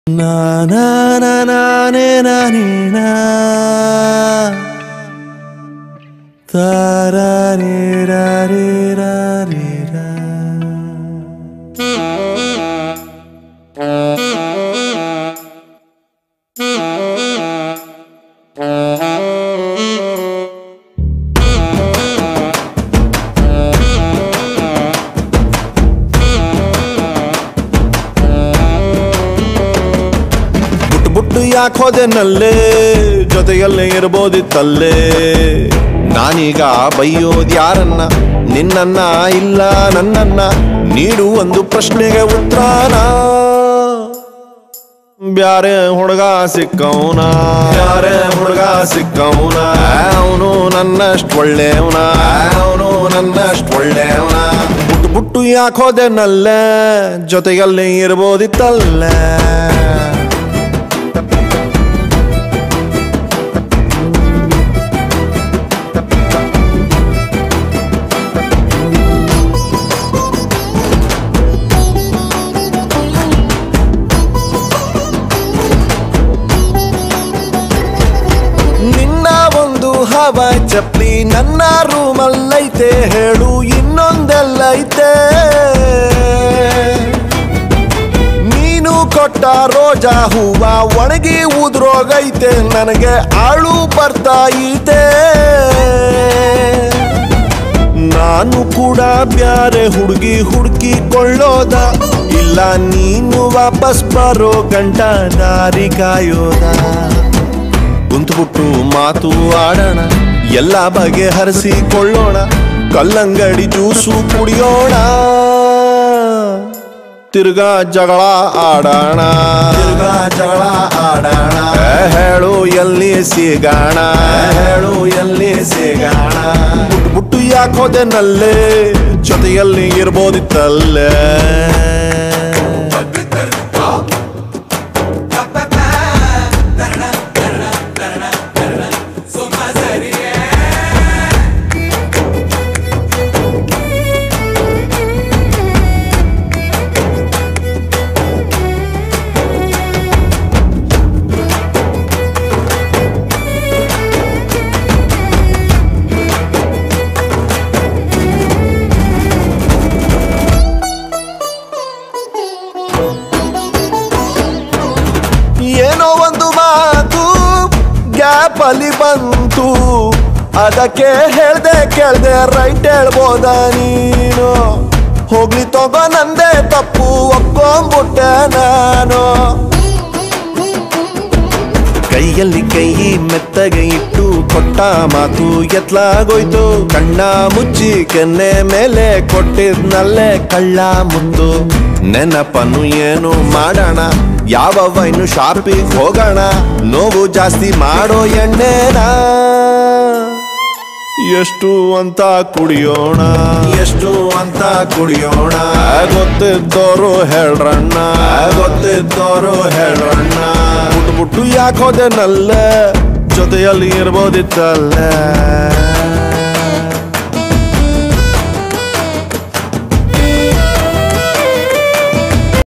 Na na na na ne na ni na Ta ra re ra re ra re ra ಬುಟ್ಟು ಬುಟ್ಟು ಯಾಕೆ ಹೋದೆ ನಲ್ಲೇ ಜೊತೆಯಲ್ಲೇ ಇರ್ಬೋದಿತ್ತಲ್ಲೇ ನಾನೀಗ ಬೈಯೋದ್ ಯಾರನ್ನ ನಿನ್ನನ್ನ ಇಲ್ಲ ನನ್ನನ್ನ ನೀಡು ಒಂದು ಪ್ರಶ್ನೆಗೆ ಉತ್ತರಾನ ಬ್ಯಾರೆ ಹುಡುಗ ಸಿಕ್ಕವನ ಬ್ಯಾರೆ ಹುಡುಗ ಸಿಕ್ಕವನ ಅವನು ನನ್ನಷ್ಟು ಒಳ್ಳೆಯವನ ಅವನು ನನ್ನಷ್ಟು ಒಳ್ಳೆಯವನ ಬುಟ್ಟು ಬುಟ್ಟು ಯಾಕೆ ಹೋದೆ ನಲ್ಲೇ ಜೊತೆಯಲ್ಲೇ ಇರ್ಬೋದಿತ್ತಲ್ಲೇ ನಿನ್ನ ಒಂದು ಹವ ಚಪ್ಲಿ ನನ್ನ ರೂಮಲ್ಲೈತೆ ಹೇಳು ಇನ್ನೊಂದೆಲ್ಲೈತೆ ನೀನು ಕೊಟ್ಟ ರೋಜಾ ಹೂವ ಒಣಗಿ ಉದ್ರೋಗೈತೆ ನನಗೆ ಆಳು ಬರ್ತಾ ಐತೆ ನಾನು ಕೂಡ ಬ್ಯಾರೆ ಹುಡುಗಿ ಹುಡುಕಿ ಕೊಳ್ಳೋದ ಇಲ್ಲ ನೀನು ವಾಪಸ್ ಬರೋ ಗಂಟ ದಾರಿ ಕಾಯೋದ ಕುಂತ್ಬಿಟ್ಟು ಮಾತು ಆಡೋಣ ಎಲ್ಲ ಬಗೆಹರಿಸಿಕೊಳ್ಳೋಣ ಕಲ್ಲಂಗಡಿ ಜ್ಯೂಸು ಕುಡಿಯೋಣ ತಿರ್ಗಾ ಜಗಳ ಆಡೋಣ ತಿರ್ಗಾ ಜಗಳ ಆಡೋಣ ಹೇಳು ಎಲ್ಲಿ ಸಿಗಾಣ ಹೇಳು ಎಲ್ಲಿ ಸಿಗಾಣ ಬುಟ್ಟು ಬುಟ್ಟು ಯಾಕೋದೆ ನಲ್ಲೇ ಜೊತೆಯಲ್ಲಿ ಇರ್ಬೋದಿತ್ತಲ್ಲೇ ಏನೋ ಒಂದು ಮಾತು ಗ್ಯಾಪ್ ಅಲ್ಲಿ ಬಂತು ಅದಕ್ಕೆ ಹೇಳ್ದೆ ಕೇಳ್ದೆ ರೈಟ್ ಹೇಳ್ಬೋದ ನೀನು ಹೋಗ್ಲಿ ತಗೋ ನಂದೇ ತಪ್ಪು ಒಪ್ಕೊಂಬಿಟ್ಟೆ ನಾನು ಕೈಯಲ್ಲಿ ಕೈ ಮೆತ್ತಗೆ ಇಟ್ಟು ಕೊಟ್ಟ ಮಾತು ಎತ್ಲಾಗೋಯ್ತು ಕಣ್ಣ ಮುಚ್ಚಿ ಕೆನ್ನೆ ಮೇಲೆ ಕೊಟ್ಟಿದ್ನಲ್ಲೇ ಕಳ್ಳ ಮುತ್ತು ನೆನಪನ್ನು ಏನು ಮಾಡೋಣ ಯಾವ ವೈನು ಶಾಪಿಗೆ ಹೋಗೋಣ ನೋವು ಜಾಸ್ತಿ ಮಾಡೋ ಎಣ್ಣೆನ ಎಷ್ಟು ಅಂತ ಕುಡಿಯೋಣ ಎಷ್ಟು ಅಂತ ಕುಡಿಯೋಣ ಗೊತ್ತಿದ್ದೋರು ಹೇಳ್ರಣ್ಣ ಗೊತ್ತಿದ್ದೋರು ಹೇಳ್ರಣ್ಣ ಬುಟ್ಟು ಬುಟ್ಟು ಯಾಕೋದೆ ನಲ್ಲ ಜೊತೆಯಲ್ಲಿ ಇರ್ಬೋದಿತ್ತಲ್ಲ